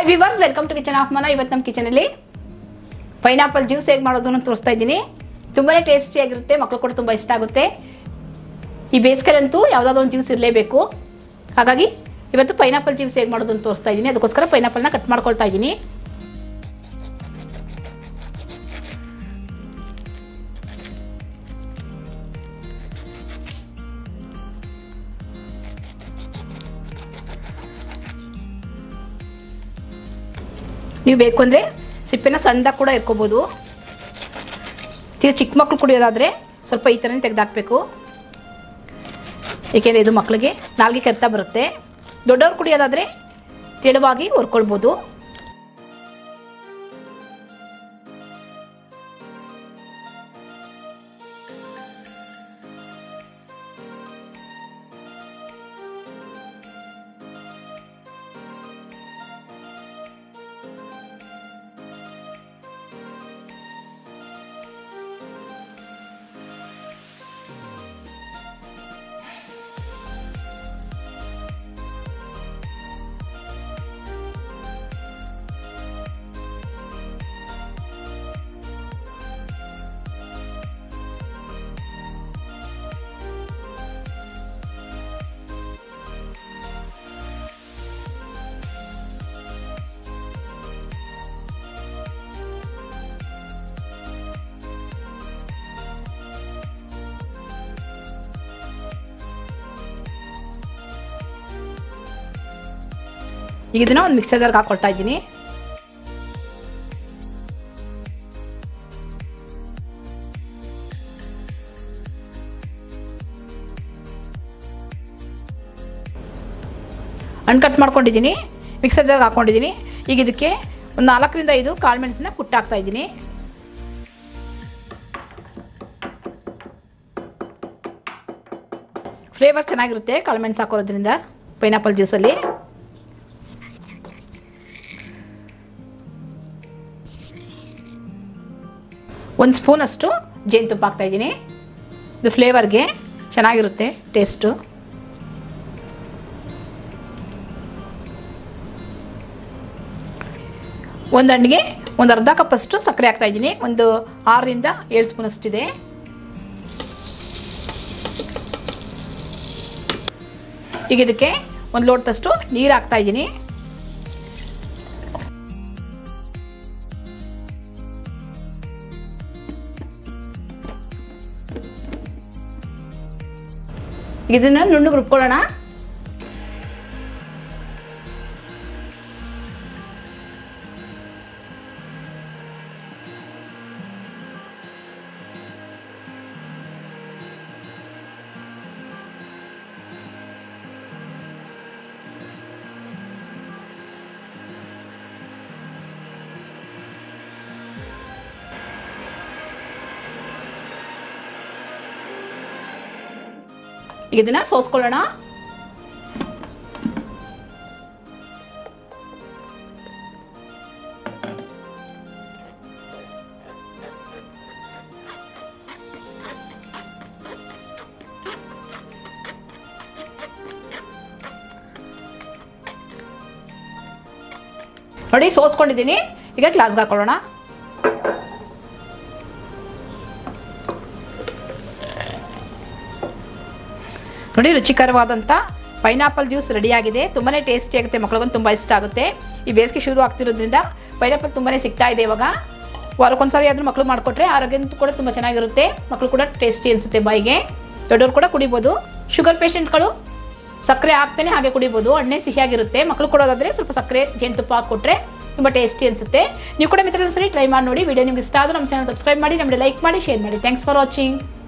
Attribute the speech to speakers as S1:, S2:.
S1: hi viewers welcome to kitchen of ಮನ ಇವತ್ತು ನಮ್ಮ ಕಿಚನಲ್ಲಿ ಪೈನಾಪಲ್ ಜ್ಯೂಸ್ ಹೇಗೆ ಮಾಡೋದನ್ನು ತೋರಿಸ್ತಾ ಇದ್ದೀನಿ ತುಂಬಾ ಟೇಸ್ಟಿಯಾಗಿರುತ್ತೆ ಮಕ್ಕಳು ಕೂಡ ತುಂಬ ಇಷ್ಟ ಆಗುತ್ತೆ ಈ ಬೇಸಿಗೆಲಂತೂ ಯಾವುದಾದ್ರು ಒಂದು ಜ್ಯೂಸ್ ಇರಲೇಬೇಕು ಹಾಗಾಗಿ ಇವತ್ತು ಪೈನಾಪಲ್ ಜ್ಯೂಸ್ ಹೇಗೆ ಮಾಡೋದನ್ನು ತೋರಿಸ್ತಾ ಇದ್ದೀನಿ ಅದಕ್ಕೋಸ್ಕರ ಪೈನಾಪಲ್ನ ಕಟ್ ಮಾಡ್ಕೊಳ್ತಾ ಇದ್ದೀನಿ ನೀವು ಬೇಕು ಅಂದರೆ ಸಿಪ್ಪೆನ ಸಣ್ಣದಾಗಿ ಕೂಡ ಇಟ್ಕೋಬೋದು ತೀರ ಚಿಕ್ಕ ಮಕ್ಕಳು ಕುಡಿಯೋದಾದರೆ ಸ್ವಲ್ಪ ಈ ಥರನೇ ತೆಗೆದಾಕಬೇಕು ಏಕೆಂದರೆ ಇದು ಮಕ್ಕಳಿಗೆ ನಾಲ್ಗೆ ಕೆರ್ತಾ ಬರುತ್ತೆ ದೊಡ್ಡವ್ರು ಕುಡಿಯೋದಾದರೆ ತೆಳುವಾಗಿ ಹುರ್ಕೊಳ್ಬೋದು ಈಗ ಇದನ್ನು ಒಂದು ಮಿಕ್ಸರ್ಗೆ ಹಾಕ್ಕೊಳ್ತಾ ಇದ್ದೀನಿ ಹಣ್ಣು ಕಟ್ ಮಾಡ್ಕೊಂಡಿದ್ದೀನಿ ಮಿಕ್ಸರ್ ಜಾರ್ಗೆ ಹಾಕ್ಕೊಂಡಿದ್ದೀನಿ ಈಗ ಇದಕ್ಕೆ ಒಂದು ನಾಲ್ಕರಿಂದ ಐದು ಕಾಳು ಮೆಣಸನ್ನ ಕುಟ್ಟಾಕ್ತಾ ಇದ್ದೀನಿ ಫ್ಲೇವರ್ ಚೆನ್ನಾಗಿರುತ್ತೆ ಕಾಳು ಮೆಣಸು ಹಾಕೋದ್ರಿಂದ ಪೈನಾಪಲ್ ಜ್ಯೂಸಲ್ಲಿ ಒಂದು ಸ್ಪೂನಷ್ಟು ಜೇನುತುಪ್ಪ ಹಾಕ್ತಾಯಿದ್ದೀನಿ ಇದು ಫ್ಲೇವರ್ಗೆ ಚೆನ್ನಾಗಿರುತ್ತೆ ಟೇಸ್ಟು ಒಂದು ಹಣ್ಣಿಗೆ ಒಂದು ಅರ್ಧ ಕಪ್ಪಷ್ಟು ಸಕ್ಕರೆ ಹಾಕ್ತಾಯಿದ್ದೀನಿ ಒಂದು ಆರರಿಂದ ಏಳು ಸ್ಪೂನಷ್ಟಿದೆ ಈಗ ಇದಕ್ಕೆ ಒಂದು ಲೋಟದಷ್ಟು ನೀರು ಹಾಕ್ತಾಯಿದ್ದೀನಿ ಇದನ್ನ ನುಣ್ಣಗೆ ರುಬ್ಕೊಳ್ಳೋಣ ಈಗ ಇದನ್ನ ಸೋಸ್ಕೊಳ್ಳೋಣ ನೋಡಿ ಸೋಸ್ಕೊಂಡಿದ್ದೀನಿ ಈಗ ಗ್ಲಾಸ್ಗೆ ಹಾಕೊಳ್ಳೋಣ ನೋಡಿ ರುಚಿಕರವಾದಂಥ ಪೈನಾಪಲ್ ಜ್ಯೂಸ್ ರೆಡಿಯಾಗಿದೆ ತುಂಬಾ ಟೇಸ್ಟಿ ಆಗುತ್ತೆ ಮಕ್ಳಿಗೊಂದು ತುಂಬ ಇಷ್ಟ ಆಗುತ್ತೆ ಈ ಬೇಸಿಗೆ ಶುರು ಆಗ್ತಿರೋದ್ರಿಂದ ಪೈನಾಪಲ್ ತುಂಬಾ ಸಿಗ್ತಾ ಇದೆ ಇವಾಗ ವಾರಕ್ಕೊಂದ್ಸರಿ ಆದರೂ ಮಕ್ಕಳು ಮಾಡಿಕೊಟ್ರೆ ಆರೋಗ್ಯ ಕೂಡ ತುಂಬ ಚೆನ್ನಾಗಿರುತ್ತೆ ಮಕ್ಕಳು ಕೂಡ ಟೇಸ್ಟಿ ಅನಿಸುತ್ತೆ ಬಾಯಿಗೆ ದೊಡ್ಡವರು ಕೂಡ ಕುಡಿಬೋದು ಶುಗರ್ ಪೇಷಂಟ್ಗಳು ಸಕ್ಕರೆ ಹಾಕ್ತಾನೆ ಹಾಗೆ ಕುಡಿಬೋದು ಎಣ್ಣೆ ಸಿಹಿಯಾಗಿರುತ್ತೆ ಮಕ್ಕಳು ಕೊಡೋದಾದರೆ ಸ್ವಲ್ಪ ಸಕ್ಕರೆ ಜೇನುತುಪ್ಪ ಹಾಕ್ಕೊಟ್ರೆ ತುಂಬ ಟೇಸ್ಟಿ ಅನಿಸುತ್ತೆ ನೀವು ಕೂಡ ಮಿತ್ರರಲ್ಲಿ ಸರಿ ಟ್ರೈ ಮಾಡಿ ನೋಡಿ ವಿಡಿಯೋ ನಿಮ್ಗೆ ಇಷ್ಟ ಆದರೂ ನಮ್ಮ ಚಾನಲ್ ಸಬ್ಸ್ಕ್ರೈಬ್ ಮಾಡಿ ನಮಗೆ ಲೈಕ್ ಮಾಡಿ ಶೇರ್ ಮಾಡಿ ಥ್ಯಾಂಕ್ಸ್ ಫಾರ್ ವಾಚಿಂಗ್